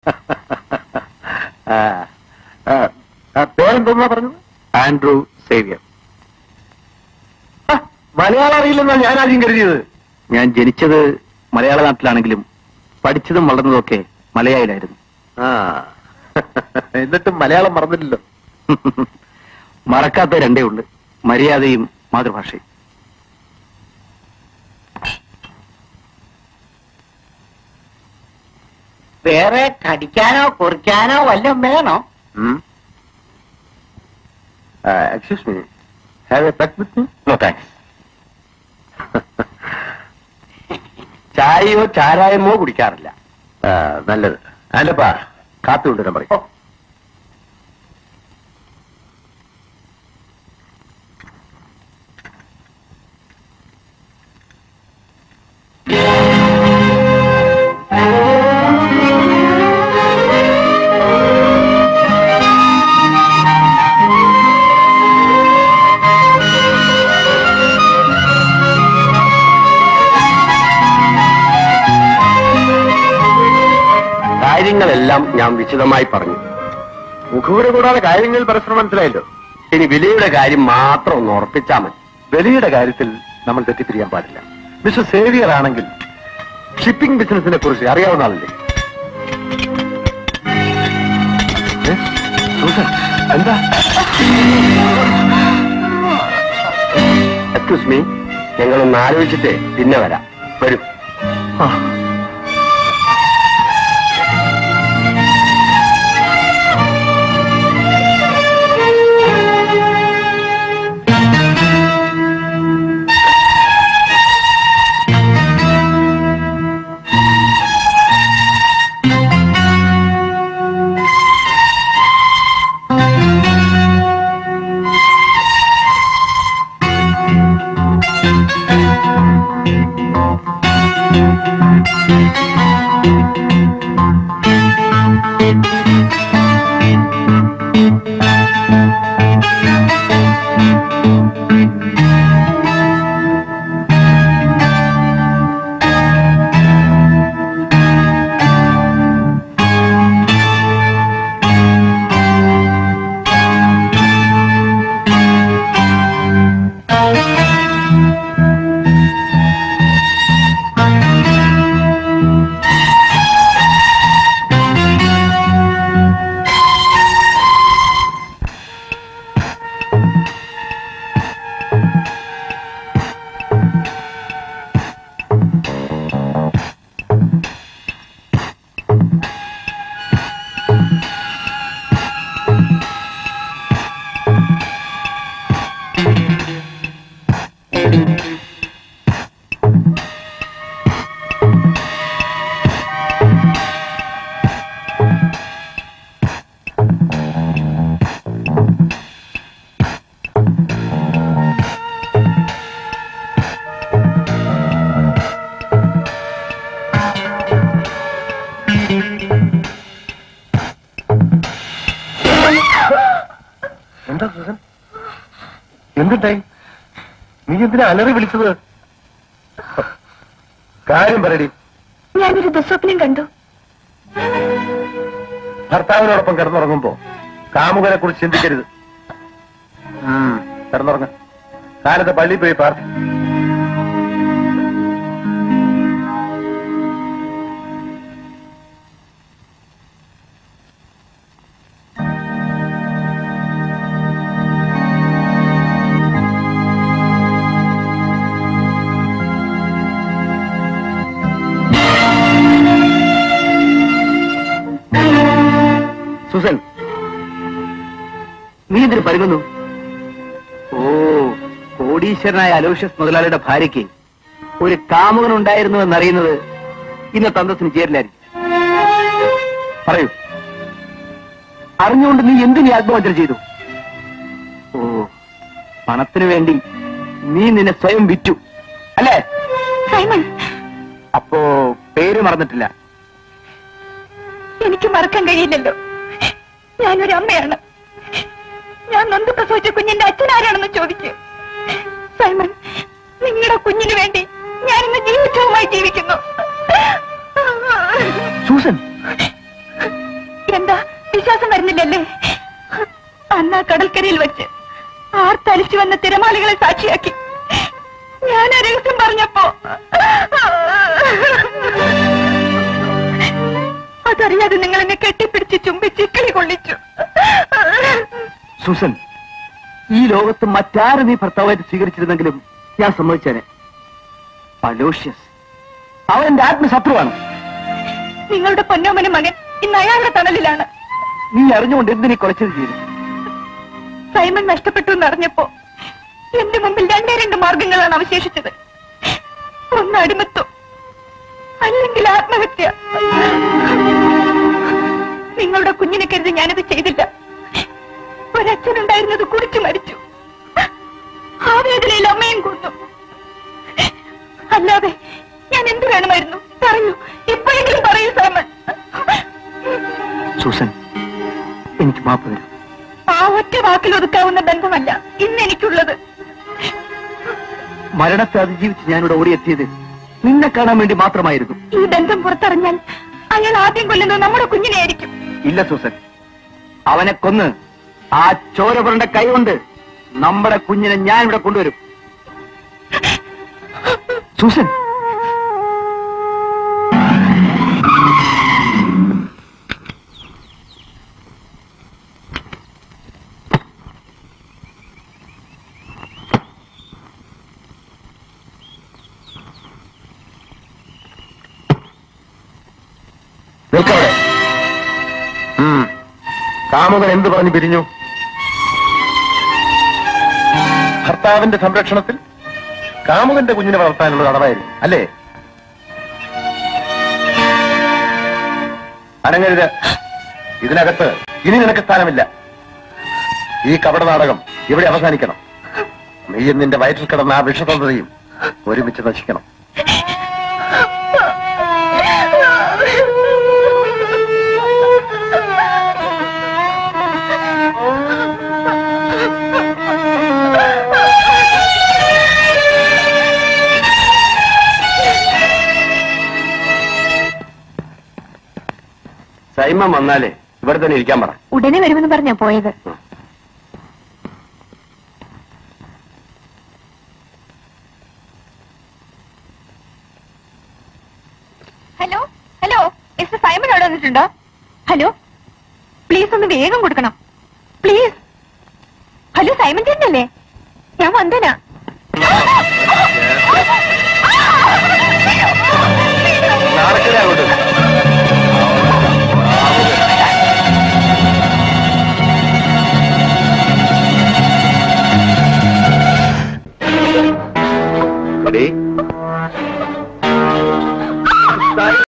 ആ, ആ, ആ, പേരെന്തോന്നാ പറഞ്ഞത് ആൻഡ്രൂ സേവിയർ മലയാളം അറിയില്ലെന്നാ ഞാൻ ആദ്യം കരുതിയത് ഞാൻ ജനിച്ചത് മലയാള നാട്ടിലാണെങ്കിലും പഠിച്ചതും വളർന്നതൊക്കെ മലയാളിലായിരുന്നു എന്നിട്ടും മലയാളം മറന്നില്ലല്ലോ മറക്കാത്ത രണ്ടേ ഉള്ളു മര്യാദയും മാതൃഭാഷയും വേറെ കടിക്കാനോ കുറിക്കാനോ വല്ലതും വേണോ excuse me have a peg with me no thanks ചായയോ ചാരായമോ കുടിക്കാറില്ല നല്ലത് അല്ലപ്പാ കാപ്പി കൊണ്ടുവരാൻ പറയും കാര്യങ്ങളെല്ലാം ഞാൻ വിശദമായി പറഞ്ഞു മുഖവുര കൂടാതെ കാര്യങ്ങൾ പരസ്പരം മനസ്സിലായല്ലോ ഇനി വിലയുടെ കാര്യം മാത്രം ഒന്ന് ഉറപ്പിച്ചാൽ മതി വിലയുടെ കാര്യത്തിൽ നമ്മൾ തെറ്റിപ്പിരിയാൻ പാടില്ല മിസ്റ്റർ സേവിയർ ആണെങ്കിൽ ഷിപ്പിംഗ് ബിസിനസിനെ കുറിച്ച് അറിയാവുന്ന ആളല്ലേ ഏ? സൂസൻ, എന്താ എക്സ്ക്യൂസ് മീ ഞങ്ങളൊന്ന് ആലോചിച്ചിട്ട് പിന്നെ വരാം വരും എന്താ സുസൻ എന്തുണ്ടായി നീ എന്തിനാ അലറി വിളിച്ചത് കാര്യം പറയടി ഞാനൊരു ദുസ്വപ്നം കണ്ടു ഭർത്താവിനോടൊപ്പം കിടന്നുറങ്ങുമ്പോ കാമുകനെ കുറിച്ച് ചിന്തിക്കരുത് ഉം, കിടന്നുറങ്ങ കാലത്ത് പള്ളിയിൽ പോയി പാർട്ടി സുസൻ നീ എന്തിനു പരുങ്ങുന്നു ഓ കോടീശ്വരനായ അലോഷ്യസ് മുതലാളിയുടെ ഭാര്യയ്ക്ക് ഒരു കാമുകൻ ഉണ്ടായിരുന്നു എന്നറിയുന്നത് ഇന്നത്തെ അന്തസ്സിന് ചേരില്ലായിരിക്കും പറയൂ അറിഞ്ഞുകൊണ്ട് നീ എന്തിനു ആത്മഹത്യ ചെയ്തു ഓ പണത്തിനു വേണ്ടി നീ നിന്നെ സ്വയം വിറ്റു അല്ലേ സൈമൺ അപ്പോ പേര് മറന്നിട്ടില്ല എനിക്ക് മറക്കാൻ കഴിയില്ലല്ലോ ഞാനൊരു അമ്മയാണ് ഞാൻ നൊന്ത് പ്രസവിച്ച കുഞ്ഞിന്റെ അച്ഛൻ ആരാണെന്ന് ചോദിക്കും സൈമൺ നിങ്ങളുടെ കുഞ്ഞിന് വേണ്ടി ഞാനിന്ന് ജീവിതവുമായി ജീവിക്കുന്നു സൂസൻ കടൽക്കരയിൽ വെച്ച് ആർത്തലിച്ചു വന്ന തിരമാലകളെ സാക്ഷിയാക്കി ഞാൻ ആ രഹസ്യം പറഞ്ഞപ്പോ അതറിയാതെ നിങ്ങൾ എന്നെ കെട്ടിപ്പിടിച്ച് ചുംബിച്ച് കിളി കൊള്ളിച്ചു സുസൻ ഈ ലോകത്ത് മറ്റാരെ നീ ഭർത്താവായിട്ട് സ്വീകരിച്ചിരുന്നെങ്കിലും ഞാൻ സമ്മതിച്ചേനെ അലോഷ്യസ് അവൻ എന്റെ ആത്മശത്രുവാണ് നിങ്ങളുടെ പൊന്നോമന മകൻ ഇന്ന് അയാളുടെ തണലിലാണ് നീ അറിഞ്ഞുകൊണ്ട് എന്തിനെ കൊലച്ചത് ചെയ്തു സൈമൺ നഷ്ടപ്പെട്ടു എന്നറിഞ്ഞപ്പോ എന്റെ മുമ്പിൽ രണ്ടേ രണ്ട് മാർഗങ്ങളാണ് അവശേഷിച്ചത് ഒന്ന് അടിമത്വം അല്ലെങ്കിൽ ആത്മഹത്യ നിങ്ങളുടെ കുഞ്ഞിനെ കരുതി ഞാനത് ചെയ്തില്ല ഒരച്ഛനുണ്ടായിരുന്നത് കുടിച്ചു മരിച്ചു ആ വേദനയിൽ അമ്മയും കൊന്നു അല്ലാതെ ഞാൻ എന്ത് വേണമായിരുന്നു പറഞ്ഞു ഇപ്പോഴെങ്കിലും പറയൂ സൈമൺ സുസൻ എനിക്ക് മാപ്പ് തരും ആ ഒറ്റ വാക്കിൽ ഒതുക്കാവുന്ന ബന്ധമല്ല ഇന്ന് എനിക്കുള്ളത് മരണത്തെ അതിജീവിച്ച് ഞാനിവിടെ ഓടിയെത്തിയത് നിന്നെ കാണാൻ വേണ്ടി മാത്രമായിരുന്നു ഈ ബന്ധം പുറത്തറിഞ്ഞാൽ അയാൾ ആദ്യം കൊല്ലുന്നത് നമ്മുടെ കുഞ്ഞിനെയായിരിക്കും ഇല്ല സുസൻ അവനെ കൊന്ന് ആ ചോരപുരന്റെ കൈകൊണ്ട് നമ്മുടെ കുഞ്ഞിനെ ഞാൻ ഇവിടെ കൊണ്ടുവരും സുസൻ നിൽക്കവിടെ ഉം. കാമുകൻ എന്ത് പറഞ്ഞു പിരിഞ്ഞു ഭർത്താവിന്റെ സംരക്ഷണത്തിൽ കാമുകന്റെ കുഞ്ഞിനെ വളർത്താനുള്ള തടവായിരുന്നു അല്ലേ അനങ്ങരുത് ഇതിനകത്ത് ഇനി നിനക്ക് സ്ഥാനമില്ല ഈ കപട നാടകം ഇവിടെ അവസാനിക്കണം നീയും നിന്റെ വയറ്റിൽ കിടന്ന ആ വിഷതന്ത്രയും ഒരുമിച്ച് നശിക്കണം സൈമം വന്നാലേ ഇവിടെ തന്നെ ഇരിക്കാൻ പറ ഉടനെ വരുമെന്ന് പറഞ്ഞാ പോയത് ഹലോ ഹലോ മിസ്റ്റർ സൈമൺ അവിടെ വന്നിട്ടുണ്ടോ ഹലോ പ്ലീസ് ഒന്ന് വേഗം കൊടുക്കണം പ്ലീസ് ഹലോ സൈമൺ ചേട്ടനല്ലേ ഞാൻ വന്ദന നാളെ അങ്ങോട്ട് Ready?